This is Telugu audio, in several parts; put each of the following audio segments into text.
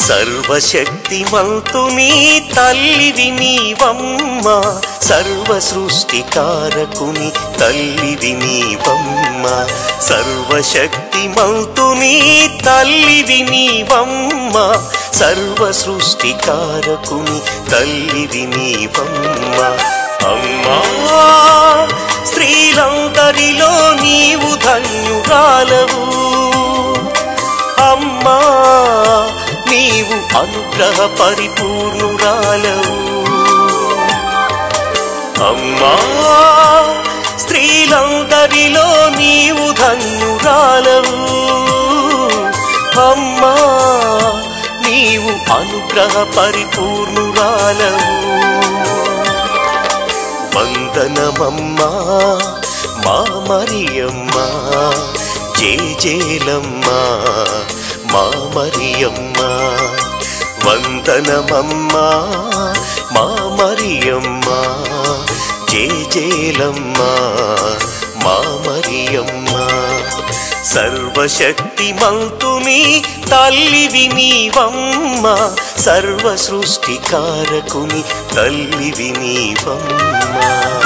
సర్వశక్తిమంతుని తల్లివి నీవమ్మ సర్వ సృష్టికారకుని తల్లివి నీవమ్మ సర్వశక్తిమంతుని తల్లివి నీవమ్మ సర్వ సృష్టికారకుని తల్లివి నీవమ్మ అమ్మా స్త్రీలందరిలో నీవు ధన్యురాలవు అమ్మా నీవు అనుగ్రహ పరిపూర్ణురాలవు అమ్మా స్త్రీలందరిలో నీవు ధన్యురాలవు అమ్మా నీవు అనుగ్రహ పరిపూర్ణురాలవు వందనమమ్మా మా మరియమ్మా జేజేలమ్మా మా మరియమ్మా వందనమమ్మా మా మరియమ్మా జేజేలమ్మా మా మరియమ్మా సర్వశక్తిమంతుని తల్లివి నీవమ్మ సర్వ సృష్టికారకుని తల్లివి నీవమ్మ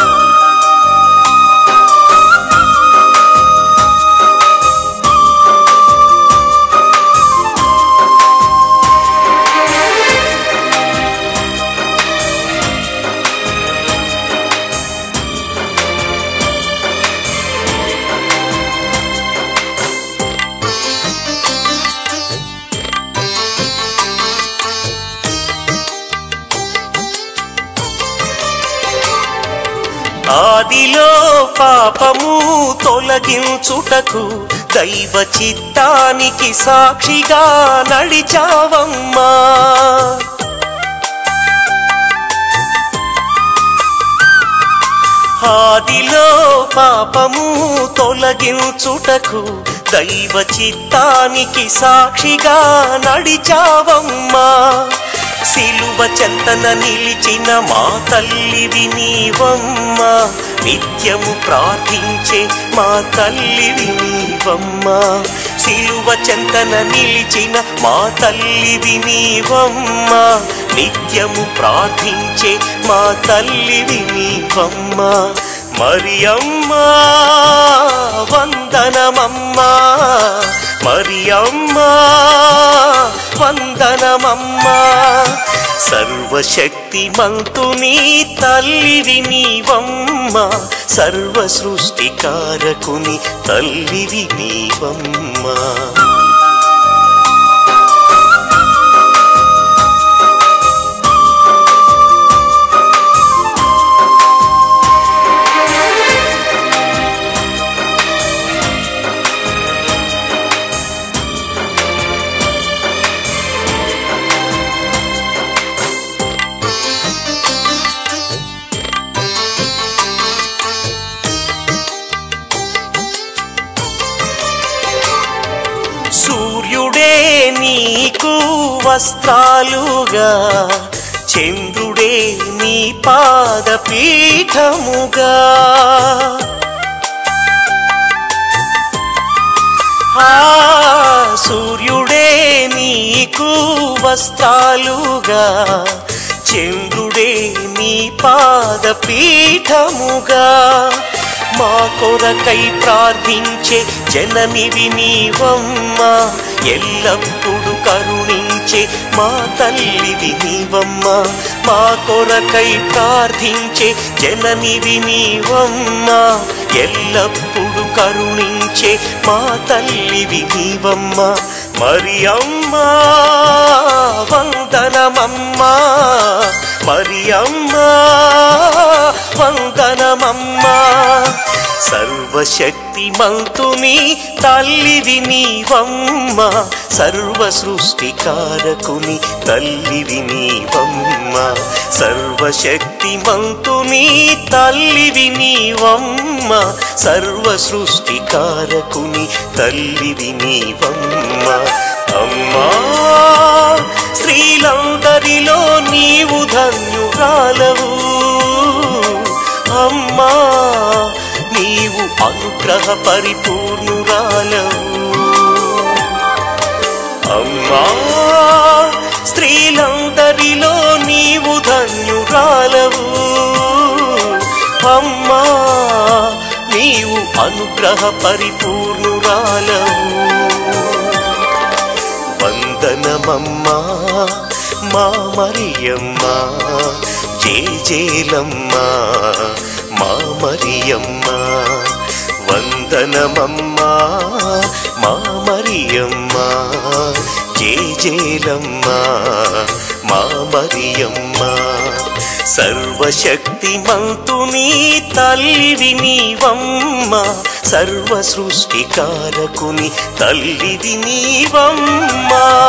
ఆదిలో పాపము తొలగించుటకు దైవ చిత్తానికి సాక్షిగా నడిచావమ్మా ఆదిలో పాపము తొలగించుటకు దైవ చిత్తానికి సాక్షిగా నడిచావమ్మా సిలువ చెంతన నిలిచిన మా తల్లివి నీవమ్మ నిత్యము ప్రార్థించే మా తల్లివి నీవమ్మ సిలువ చెంతన నిలిచిన మా తల్లివి నీవమ్మ నిత్యము ప్రార్థించే మా తల్లివి నీవమ్మ మరియమ్మా వందనమమ్మా మరియమ్మా వందనమమ్మా సర్వశక్తిమంతుని తల్లివి నీవమ్మ సర్వ సృష్టికారకుని తల్లివి నీవమ్మా సూర్యుడే నీకు వస్త్రాలుగా చంద్రుడే నీ పాద పీఠముగా ఆ సూర్యుడే నీకు వస్త్రాలుగా చంద్రుడే నీ పాద పీఠముగా మా కొరకై ప్రార్థించే జననివి నీవమ్మ ఎల్లప్పుడు కరుణించే మా తల్లివి నీవమ్మ మా కొరకై ప్రార్థించే జననివి నీవమ్మ ఎల్లప్పుడు కరుణించే మా తల్లివి నీవమ్మ మరి అమ్మా వందనమమ్మా మరి అమ్మా వందనమమ్మా సర్వశక్తిమంతుని తల్లివి నీవమ్మ సర్వ సృష్టికారకుని తల్లివి నీవమ్మ సర్వశక్తిమంతుని తల్లివి నీవమ్మ సర్వ సృష్టికారకుని తల్లివి నీవమ్మ అమ్మా స్త్రీలందరిలో నీవు ధన్యురాలవు అమ్మా నీవు అనుగ్రహ పరిపూర్ణురాలవు అమ్మా స్త్రీలందరిలో నీవు ధన్యురాలవు అమ్మా నీవు అనుగ్రహ పరిపూర్ణురాలవు వందనమమ్మా మా మరియమ్మా జేజేలమ్మా మా మరియమ్మా వందనమమ్మా మా మరియమ్మా జేజేలమ్మా మా మరియమ్మా సర్వశక్తిమంతుని తల్లివి నీవమ్మ సర్వ సృష్టికారకుని తల్లివి నీవమ్మా